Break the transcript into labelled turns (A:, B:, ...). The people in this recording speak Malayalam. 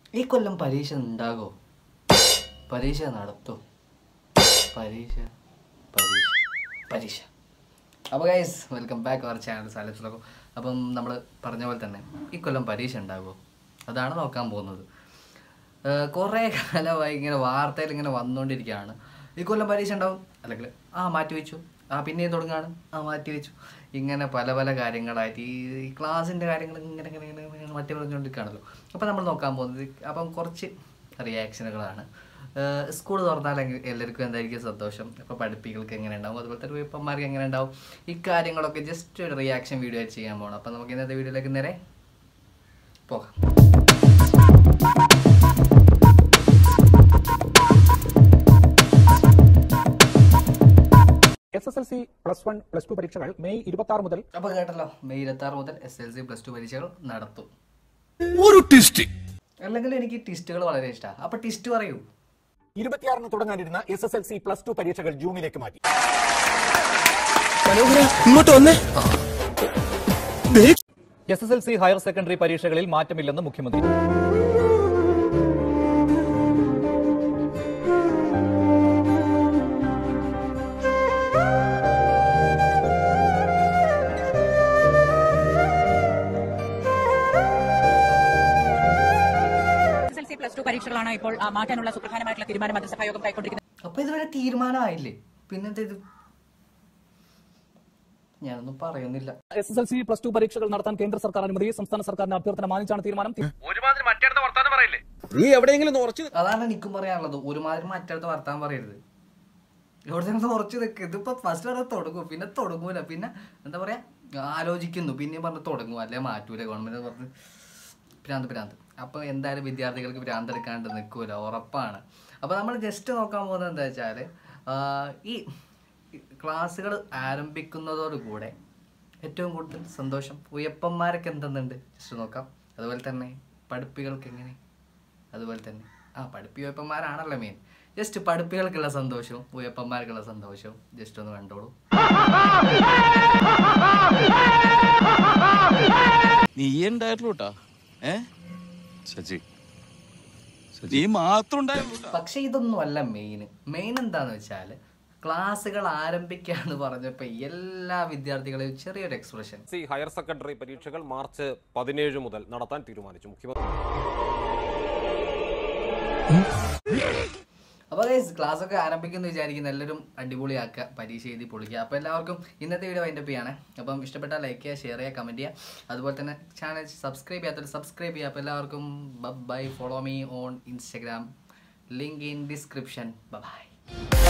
A: ഈ കൊല്ലം പരീക്ഷ ഉണ്ടാകോ പരീക്ഷ നടത്തോ പരീക്ഷ പരീക്ഷ പരീക്ഷ അപ്പോൾ guys welcome back our channel സാലത്തിലൊക്കെ അപ്പം നമ്മൾ പറഞ്ഞ പോലെ തന്നെ ഈ കൊല്ലം പരീക്ഷ ഉണ്ടാകുമോ അതാണ് നോക്കാൻ പോകുന്നത് ഏഹ് കുറേ കാലമായി ഇങ്ങനെ വാർത്തയിൽ ഇങ്ങനെ വന്നുകൊണ്ടിരിക്കുകയാണ് ഈ കൊല്ലം പരീക്ഷ ഉണ്ടാവും അല്ലെങ്കിൽ ആ മാറ്റി വെച്ചു ആ പിന്നെയും തുടങ്ങാണ് ആ മാറ്റി വെച്ചു ഇങ്ങനെ പല പല കാര്യങ്ങളായിട്ട് ഈ ക്ലാസ്സിൻ്റെ കാര്യങ്ങൾ ഇങ്ങനെ ഇങ്ങനെ ഇങ്ങനെ ഇങ്ങനെ മാറ്റി പറഞ്ഞുകൊണ്ടിരിക്കുകയാണല്ലോ അപ്പോൾ നമ്മൾ നോക്കാൻ പോകുന്നത് അപ്പം കുറച്ച് റിയാക്ഷനുകളാണ് സ്കൂൾ തുറന്നാൽ എങ്ങ- എല്ലാവർക്കും എന്തായിരിക്കും സന്തോഷം അപ്പോൾ പഠിപ്പികൾക്ക് എങ്ങനെ ഉണ്ടാവും അതുപോലെ തന്നെ വീപ്പന്മാർക്ക് എങ്ങനെ ഉണ്ടാവും ഈ കാര്യങ്ങളൊക്കെ ജസ്റ്റ് ഒരു റിയാക്ഷൻ വീഡിയോ ആയിട്ട് ചെയ്യാൻ പോകണം അപ്പോൾ നമുക്ക് ഇന്നത്തെ വീഡിയോയിലേക്ക് നേരെ പോകാം
B: S S L C plus one plus two പരീക്ഷകൾ മെയ് ഇരുപത്തി ആറ് മുതൽ
A: അപ്പോൾ കേട്ടല്ലോ മെയ് ഇരുപത്തി ആറ് മുതൽ S L C plus two പരീക്ഷകൾ നടത്തും
C: ഒരു ട്വിസ്റ്റ്
A: അല്ലെങ്കിൽ എനിക്ക് ടിസ്റ്റുകൾ വളരെ ഇഷ്ടമാണ് അപ്പോൾ ടിസ്റ്റ് പറയൂ
B: ഇരുപത്തിയാറിന് തുടങ്ങാനിരുന്ന S S L C plus two പരീക്ഷകൾ ജൂണിലേക്ക് മാറ്റി
C: മനോഹര ഇങ്ങോട്ട് വന്നേ
D: S S L C higher secondary പരീക്ഷകളിൽ മാറ്റമില്ലെന്ന് മുഖ്യമന്ത്രി
E: S L C plus two പരീക്ഷകളാണ് ഇപ്പോൾ ആ, മാറ്റാനുള്ള സുപ്രധാനമായിട്ടുള്ള തീരുമാനം മന്ത്രിസഭാ യോഗം കൈക്കൊണ്ടിരിക്കുന്നത്
A: അപ്പോൾ ഇതുവരെ തീരുമാനമായില്ലേ പിന്നെന്താ ഇത് ഞാനൊന്നും പറയുന്നില്ല
F: S S L C plus two പരീക്ഷകൾ നടത്താൻ കേന്ദ്ര സർക്കാർ അനുമതി സംസ്ഥാന സർക്കാരിന്റെ അഭ്യർത്ഥന മാനിച്ചാണ് തീരുമാനം
C: നീ എവിടെയെങ്കിലും ഒന്ന് ഉറച്ചു
A: അതാണ് എനിക്കും പറയാനുള്ളത് ഒരുമാതിരി മറ്റടുത്ത് വർത്താൻ പറയരുത് ഇവിടെ നിന്ന് കുറച്ച് നിൽക്കുക ഇതിപ്പോൾ ഫസ്റ്റ് അവിടെ തുടങ്ങും പിന്നെ തുടങ്ങൂല പിന്നെ എന്താ പറയുക ആലോചിക്കുന്നു പിന്നെയും പറഞ്ഞ് തുടങ്ങും അല്ലെ മാറ്റൂല ഗവൺമെൻറ് പറഞ്ഞ് ഭ്രാന്ത് ഭ്രാന്ത് അപ്പോൾ എന്തായാലും വിദ്യാർത്ഥികൾക്ക് ഭ്രാന്ത് എടുക്കാണ്ട് നിൽക്കൂല ഉറപ്പാണ് അപ്പോൾ നമ്മൾ ജസ്റ്റ് നോക്കാൻ പോകുന്നത് എന്താ വെച്ചാൽ ഈ ക്ലാസ്സുകൾ ആരംഭിക്കുന്നതോടുകൂടെ ഏറ്റവും കൂടുതൽ സന്തോഷം ഉയപ്പന്മാരൊക്കെ എന്തെന്നുണ്ട് ജസ്റ്റ് നോക്കാം അതുപോലെ തന്നെ പഠിപ്പികൾക്ക് എങ്ങനെ അതുപോലെ തന്നെ ആ പഠിപ്പി ഉയപ്പന്മാരാണല്ലോ മെയിൻ ജസ്റ്റ് പഠിപ്പികൾക്കുള്ള സന്തോഷവും ഉയപ്പന്മാർക്കുള്ള സന്തോഷവും ജസ്റ്റ് ഒന്ന് കണ്ടോളൂ
G: നീ ഉണ്ടായിട്ടുള്ളൂ കേട്ടാ ഏ ശശി നീ മാത്രം ഉണ്ടായുള്ളൂ ട്ടാ.
A: പക്ഷേ ഇതൊന്നും അല്ല മെയിൻ മെയിൻ എന്താന്ന് വെച്ചാൽ ക്ലാസ്സുകൾ ആരംഭിക്കാന്ന് പറഞ്ഞപ്പോൾ എല്ലാ വിദ്യാർത്ഥികളെയും ചെറിയൊരു എക്സ്പ്രഷൻ
H: സി ഹയർ സെക്കൻഡറി പരീക്ഷകൾ മാർച്ച് പതിനേഴ് മുതൽ നടത്താൻ തീരുമാനിച്ചു മുഖ്യമന്ത്രി
A: അപ്പോൾ ഗൈസ് ക്ലാസ് ഒക്കെ ആരംഭിക്കുന്നു വിചാരിക്കുന്ന എല്ലാവരും അടിപൊളിയാക്കുക പരീക്ഷ എഴുതി പൊളിക്കുക അപ്പോൾ എല്ലാവർക്കും ഇന്നത്തെ വീഡിയോ വൈൻഡപ്പ് ചെയ്യാണ് അപ്പം ഇഷ്ടപ്പെട്ടാൽ ലൈക്ക് ചെയ്യുക ഷെയർ ചെയ്യുക കമൻറ്റ് ചെയ്യുക അതുപോലെ തന്നെ ചാനൽ സബ്സ്ക്രൈബ് ചെയ്യാത്തവർ സബ്സ്ക്രൈബ് ചെയ്യുക അപ്പോൾ എല്ലാവർക്കും bye follow me on Instagram link in description by